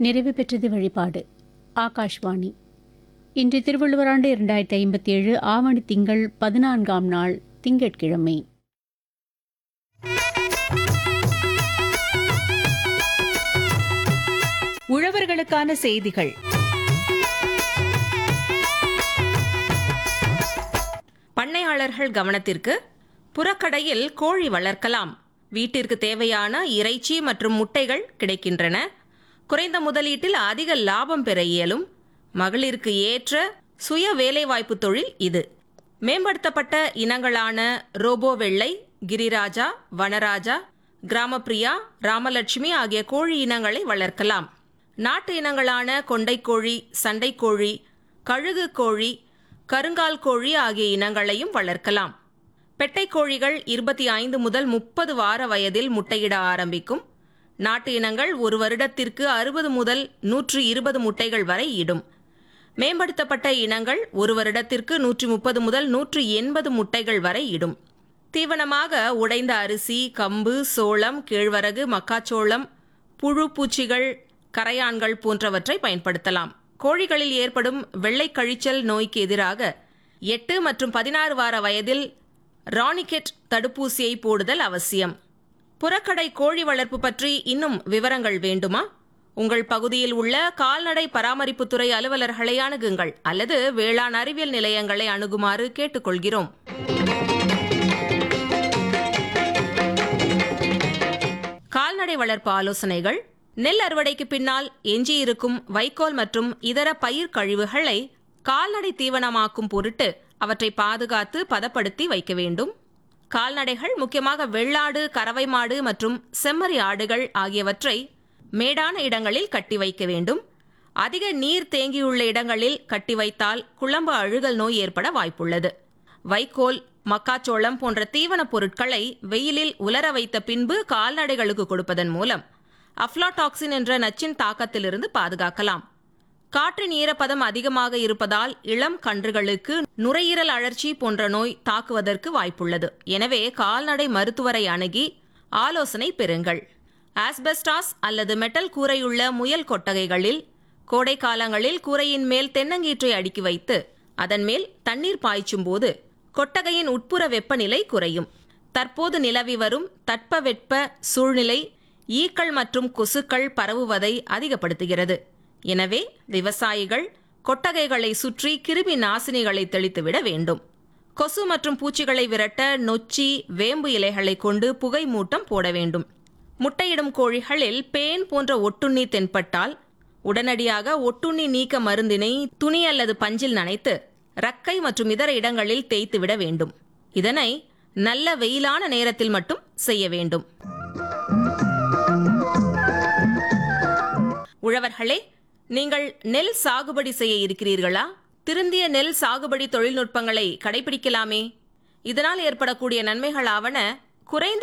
நிறைவு பெற்றது வழிபாடு ஆகாஷ்வாணி இன்று திருவள்ளுவர் ஆண்டு இரண்டாயிரத்தி ஐம்பத்தி ஏழு ஆவணி திங்கள் பதினான்காம் நாள் திங்கட்கிழமை உழவர்களுக்கான செய்திகள் பண்ணையாளர்கள் கவனத்திற்கு புறக்கடையில் கோழி வளர்க்கலாம் வீட்டிற்கு தேவையான இறைச்சி மற்றும் முட்டைகள் கிடைக்கின்றன குறைந்த முதலீட்டில் அதிக லாபம் பெற இயலும் மகளிருக்கு ஏற்ற சுய வேலைவாய்ப்பு தொழில் இது மேம்படுத்தப்பட்ட இனங்களான ரோபோ வெள்ளை கிரிராஜா வனராஜா கிராமப்பிரியா ராமலட்சுமி ஆகிய கோழி இனங்களை வளர்க்கலாம் நாட்டு இனங்களான கொண்டைக்கோழி சண்டைக்கோழி கழுகு கோழி கருங்கால் கோழி ஆகிய இனங்களையும் வளர்க்கலாம் பெட்டைக் கோழிகள் இருபத்தி ஐந்து முதல் முப்பது வார வயதில் முட்டையிட ஆரம்பிக்கும் நாட்டு இனங்கள் ஒரு வருடத்திற்கு அறுபது முதல் நூற்று இருபது முட்டைகள் வரை இடும் மேம்படுத்தப்பட்ட இனங்கள் ஒரு வருடத்திற்கு நூற்றி முப்பது முதல் நூற்று எண்பது முட்டைகள் வரை இடும் தீவனமாக உடைந்த அரிசி கம்பு சோளம் கேழ்வரகு மக்காச்சோளம் புழு பூச்சிகள் கரையான்கள் போன்றவற்றை பயன்படுத்தலாம் கோழிகளில் ஏற்படும் வெள்ளை கழிச்சல் நோய்க்கு எதிராக எட்டு மற்றும் பதினாறு வார வயதில் ராணிகெட் தடுப்பூசியை போடுதல் அவசியம் புறக்கடை கோழி வளர்ப்பு பற்றி இன்னும் விவரங்கள் வேண்டுமா உங்கள் பகுதியில் உள்ள கால்நடை பராமரிப்புத்துறை அலுவலர்களை அணுகுங்கள் அல்லது வேளாண் அறிவியல் நிலையங்களை அணுகுமாறு கேட்டுக்கொள்கிறோம் கால்நடை வளர்ப்பு ஆலோசனைகள் நெல் அறுவடைக்கு பின்னால் எஞ்சியிருக்கும் வைக்கோல் மற்றும் இதர பயிர் கழிவுகளை கால்நடை தீவனமாக்கும் பொருட்டு அவற்றை பாதுகாத்து பதப்படுத்தி வைக்க வேண்டும் கால்நடைகள் முக்கியமாக வெள்ளாடு கறவை மாடு மற்றும் செம்மறி ஆடுகள் ஆகியவற்றை மேடான இடங்களில் கட்டி வைக்க வேண்டும் அதிக நீர் தேங்கியுள்ள இடங்களில் கட்டி வைத்தால் குழம்பு அழுகல் நோய் ஏற்பட வாய்ப்புள்ளது வைக்கோல் மக்காச்சோளம் போன்ற தீவனப் பொருட்களை வெயிலில் உலர வைத்த பின்பு கால்நடைகளுக்கு கொடுப்பதன் மூலம் அஃப்லாடாக்சின் என்ற நச்சின் தாக்கத்திலிருந்து பாதுகாக்கலாம் காற்றின் ஈரப்பதம் அதிகமாக இருப்பதால் இளம் கன்றுகளுக்கு நுரையீரல் அழற்சி போன்ற நோய் தாக்குவதற்கு வாய்ப்புள்ளது எனவே கால்நடை மருத்துவரை அணுகி ஆலோசனை பெறுங்கள் ஆஸ்பெஸ்டாஸ் அல்லது மெட்டல் கூரையுள்ள முயல் கொட்டகைகளில் கோடை காலங்களில் கூரையின் மேல் தென்னங்கீற்றை அடுக்கி வைத்து அதன் மேல் தண்ணீர் பாய்ச்சும் போது கொட்டகையின் உட்புற வெப்பநிலை குறையும் தற்போது நிலவி வரும் தட்பவெட்ப சூழ்நிலை ஈக்கள் மற்றும் கொசுக்கள் பரவுவதை அதிகப்படுத்துகிறது எனவே விவசாயிகள் கொட்டகைகளை சுற்றி கிருமி நாசினிகளை தெளித்துவிட வேண்டும் கொசு மற்றும் பூச்சிகளை விரட்ட நொச்சி வேம்பு இலைகளை கொண்டு புகை மூட்டம் போட வேண்டும் முட்டையிடும் கோழிகளில் பேன் போன்ற ஒட்டுண்ணி தென்பட்டால் உடனடியாக ஒட்டுண்ணி நீக்க மருந்தினை துணி அல்லது பஞ்சில் நனைத்து ரக்கை மற்றும் இதர இடங்களில் தேய்த்துவிட வேண்டும் இதனை நல்ல வெயிலான நேரத்தில் மட்டும் செய்ய வேண்டும் உழவர்களே நீங்கள் நெல் சாகுபடி செய்ய இருக்கிறீர்களா திருந்திய நெல் சாகுபடி தொழில்நுட்பங்களை கடைபிடிக்கலாமே இதனால் ஏற்படக்கூடிய நன்மைகளாவன குறைந்த